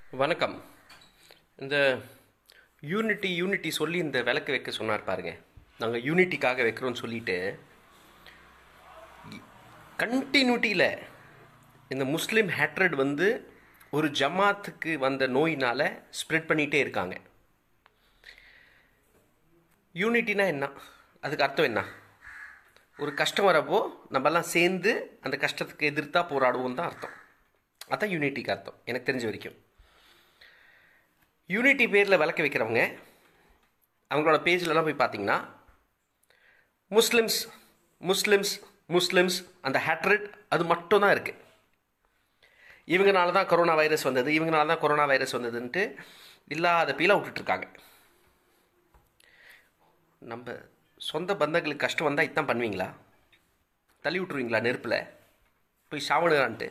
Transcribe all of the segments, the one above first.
வணக்கம் இந்த unity unity சொல்லி இந்த விளக்கு வைக்க சொன்னார் பாருங்க நாங்கள் யூனிட்டிக்காக வைக்கிறோம்னு சொல்லிட்டு கண்டினியூட்டியில் இந்த முஸ்லீம் ஹேட்ரட் வந்து ஒரு ஜமாத்துக்கு வந்த நோயினால் ஸ்ப்ரெட் பண்ணிகிட்டே இருக்காங்க யூனிட்டினா என்ன அதுக்கு அர்த்தம் என்ன ஒரு கஷ்டம் வரப்போ நம்மெல்லாம் சேர்ந்து அந்த கஷ்டத்துக்கு எதிர்த்தா போராடுவோம் தான் அர்த்தம் அதான் யூனிட்டிக்கு அர்த்தம் எனக்கு தெரிஞ்ச வரைக்கும் யூனிட்டி பேரில் விளக்க வைக்கிறவங்க அவங்களோட பேஜ்லலாம் போய் பார்த்தீங்கன்னா முஸ்லிம்ஸ் முஸ்லிம்ஸ் முஸ்லிம்ஸ் அந்த ஹேட்ரட் அது மட்டும் தான் இருக்குது இவங்கனால தான் கொரோனா வைரஸ் வந்தது இவங்கனால தான் கொரோனா வைரஸ் வந்ததுன்ட்டு இல்லாத பீலாக விட்டுட்ருக்காங்க நம்ம சொந்த பந்தங்களுக்கு கஷ்டம் வந்தால் இதான் பண்ணுவீங்களா தள்ளி விட்ருவீங்களா நெருப்பில் போய் சாவணுறான்ட்டு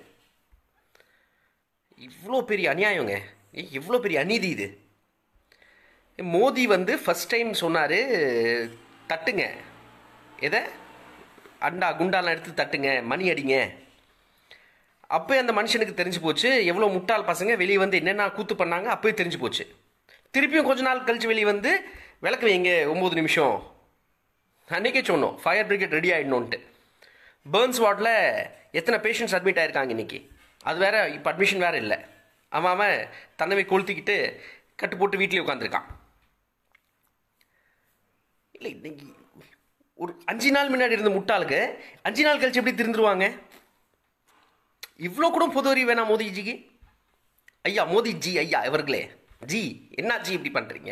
இவ்வளோ பெரிய அநியாயங்க ஏ இவ்வளோ பெரிய அநீதி இது மோடி வந்து ஃபஸ்ட் டைம் சொன்னார் தட்டுங்க எதை அண்டா குண்டாலாம் எடுத்து தட்டுங்க மணி அடிங்க அப்போ அந்த மனுஷனுக்கு தெரிஞ்சு போச்சு எவ்வளோ முட்டாள் பசங்க வெளியே வந்து என்னென்ன கூத்து பண்ணாங்க அப்போயே தெரிஞ்சு போச்சு திருப்பியும் கொஞ்ச நாள் கழிச்சு வெளியே வந்து விளக்கு வைங்க ஒம்பது நிமிஷம் அன்றைக்கே சொன்னோம் ஃபயர் பிரிகேட் ரெடி ஆகிடணுன்ட்டு பேர்ன்ஸ் வார்டில் எத்தனை பேஷண்ட்ஸ் அட்மிட் ஆயிருக்காங்க இன்னைக்கு அது வேற இப்போ அட்மிஷன் வேற இல்லை அவன் அவன் தன்னவை கொளுத்திக்கிட்டு கட்டு போட்டு வீட்லேயே உட்காந்துருக்கான் இல்லை இன்னைக்கு ஒரு அஞ்சு நாள் முன்னாடி இருந்த முட்டாளுக்கு அஞ்சு நாள் கழிச்சு எப்படி திருந்துருவாங்க இவ்வளோ கூட பொது அறிவு வேணாம் மோதிஜிக்கு ஐயா மோடி ஜி ஐயா இவர்களே ஜி என்ன ஜி இப்படி பண்ணுறீங்க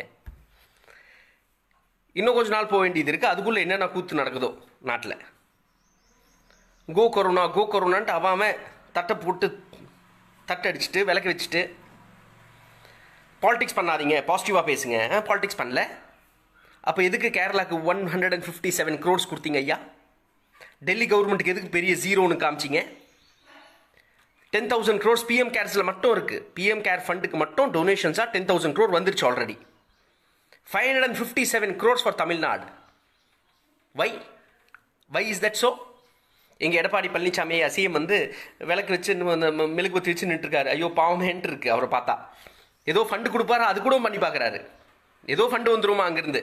இன்னும் கொஞ்ச நாள் போக வேண்டியது இருக்குது அதுக்குள்ளே என்னென்ன கூத்து நடக்குதோ நாட்டில் கோ கொரோனா கோ கொரோனான்ட்டு அவன் அவன் தட்டை போட்டு தட்டை அடிச்சுட்டு விளக்கு வச்சுட்டு பாலிடிக்ஸ் பண்ணாதீங்க பாசிட்டிவாக பேசுங்க பாலிடிக்ஸ் பண்ணல அப்போ எதுக்கு கேரளாக்கு one hundred and fifty seven crores கொடுத்தீங்க ஐயா டெல்லி கவர்மெண்ட்டுக்கு எதுக்கு பெரிய ஜீரோன்னு காமிச்சிங்க டென் தௌசண்ட் க்ரோர்ஸ் பிஎம் கேர்ஸில் மட்டும் இருக்குது பிஎம் கேர் ஃபண்டுக்கு மட்டும் டொனேஷன்ஸாக டென் தௌசண்ட் க்ரோர் வந்துருச்சு already five hundred and fifty seven crores for Tamil Nadu why why is that so எங்கள் எடப்பாடி பழனிசாமி அசிஎம் வந்து விளக்கு வச்சு மெழுகு வச்சு வச்சு நின்றுருக்காரு ஐயோ பாவமேன்ட்டு இருக்கு அவரை பார்த்தா ஏதோ ஃபண்டு கொடுப்பாரு அது கூட பண்ணி பார்க்குறாரு ஏதோ ஃபண்டு வந்துருமா அங்கேருந்து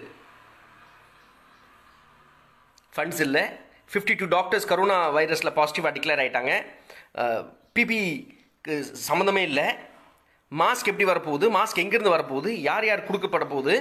ஃபண்ட்ஸ் இல்லை ஃபிஃப்டி டூ டாக்டர்ஸ் கரோனா வைரஸில் பாசிட்டிவாக டிக்ளேர் ஆகிட்டாங்க பிபிக்கு சம்மந்தமே இல்லை மாஸ்க் எப்படி வரப்போகுது மாஸ்க் எங்கேருந்து வரப்போகுது யார் யார் கொடுக்கப்பட போகுது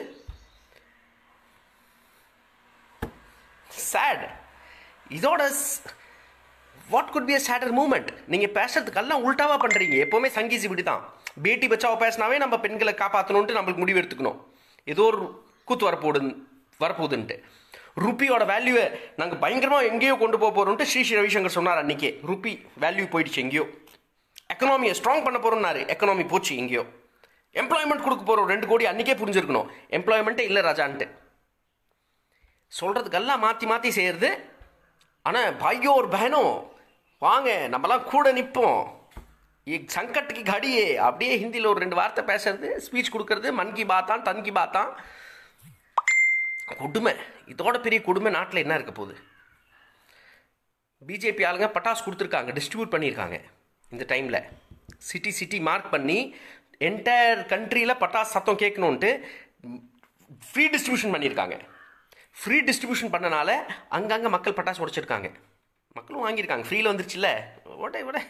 சேட் இதோட what could be a sadder moment நீங்கள் பேசுறதுக்கெல்லாம் உல்ட்டாவாக பண்ணுறீங்க எப்போவுமே சங்கீஸ் இப்படி தான் பேட்டி பச்சாவை பேசினாவே நம்ம பெண்களை காப்பாற்றணுன்ட்டு நம்மளுக்கு முடிவு எடுத்துக்கணும் ஏதோ ஒரு கூத்து வரப்போடு வரப்போகுதுன்ட்டு ருப்பியோட வேல்யூவை நாங்கள் பயங்கரமாக எங்கேயோ கொண்டு போக போகிறோம்ட்டு ஸ்ரீ ஸ்ரீ ரவிசங்கர் சொன்னார் அன்றைக்கே ருப்பி வேல்யூ போயிடுச்சு எங்கேயோ எக்கனாமியை ஸ்ட்ராங் பண்ண போகிறோம்னாரு எக்கனாமி போச்சு எங்கேயோ எம்ப்ளாய்மெண்ட் கொடுக்க போகிறோம் ரெண்டு கோடி அன்றைக்கே புரிஞ்சிருக்கணும் எம்ப்ளாய்மெண்ட்டே இல்லை ராஜான்ட்டு சொல்கிறதுக்கெல்லாம் மாற்றி மாற்றி செய்கிறது ஆனால் பாய்யோ ஒரு பहनों வாங்க நம்மலாம் கூட நிற்போம் சங்கட்டுக்கு கடியே அப்படியே ஹிந்தியில் ஒரு ரெண்டு வார்த்தை பேசுறது ஸ்பீச் கொடுக்கறது மன் கி பாத்தான் தன் கி பாத்தான் கொடுமை இதோட பெரிய கொடுமை நாட்டில் என்ன இருக்க போகுது பிஜேபி ஆளுங்க பட்டாசு கொடுத்துருக்காங்க டிஸ்ட்ரிபியூட் பண்ணியிருக்காங்க இந்த டைமில் சிட்டி சிட்டி மார்க் பண்ணி என்டையர் கண்ட்ரியில் பட்டாசு சத்தம் கேட்கணுன்ட்டு ஃப்ரீ டிஸ்ட்ரிபியூஷன் பண்ணியிருக்காங்க ஃப்ரீ டிஸ்ட்ரிபியூஷன் பண்ணனால அங்கங்கே மக்கள் பட்டாசு உடைச்சிருக்காங்க மக்களும் வாங்கியிருக்காங்க ஃப்ரீயில் வந்துருச்சுல்ல ஓட விட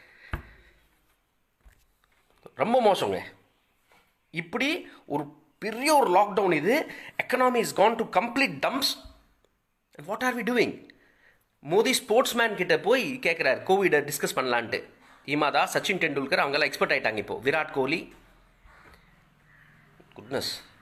ரொம்ப மோசங்க இப்படி ஒரு பெரிய ஒரு லாக்டவுன் இது economy is gone to complete dumps what are we doing Modi sports man கிட்ட போய் கேட்குறாரு கோவிடை டிஸ்கஸ் பண்ணலான்ட்டு இமாதா சச்சின் டெண்டுல்கர் அவங்கெல்லாம் எக்ஸ்பர்ட் ஆயிட்டாங்க இப்போ விராட் கோலி குட்னஸ்